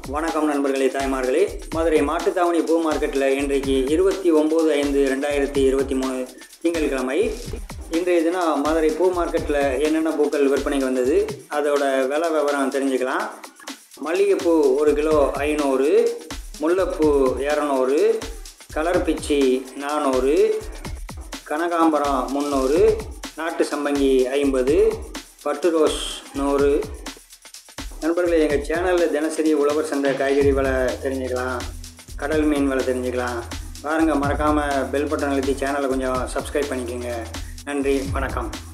வணக்கம் நண்பர்களே தாய்மார்களே மதுரை மாட்டுத்தாவணி பூ மார்க்கெட்டில் இன்றைக்கு இருபத்தி ஒம்பது ஐந்து ரெண்டாயிரத்தி இருபத்தி மூணு திங்கட்கிழமை இன்றைய தினம் மதுரை பூ மார்க்கெட்டில் என்னென்ன பூக்கள் விற்பனைக்கு வந்தது அதோட விலை விவரம் தெரிஞ்சுக்கலாம் மல்லிகைப்பூ ஒரு கிலோ ஐநூறு முல்லைப்பூ இரநூறு கலர் பிச்சி நானூறு கனகாம்பரம் முந்நூறு நாட்டு சம்பங்கி ஐம்பது பட்டு ரோஸ் நூறு நண்பர்களே எங்கள் சேனலில் தினசரி உழவர் சந்தை காய்கறி விலை தெரிஞ்சுக்கலாம் கடல் மீன் விலை தெரிஞ்சுக்கலாம் பாருங்கள் மறக்காமல் பெல் பட்டன் அழுத்தி சேனலை கொஞ்சம் சப்ஸ்கிரைப் பண்ணிக்கோங்க நன்றி வணக்கம்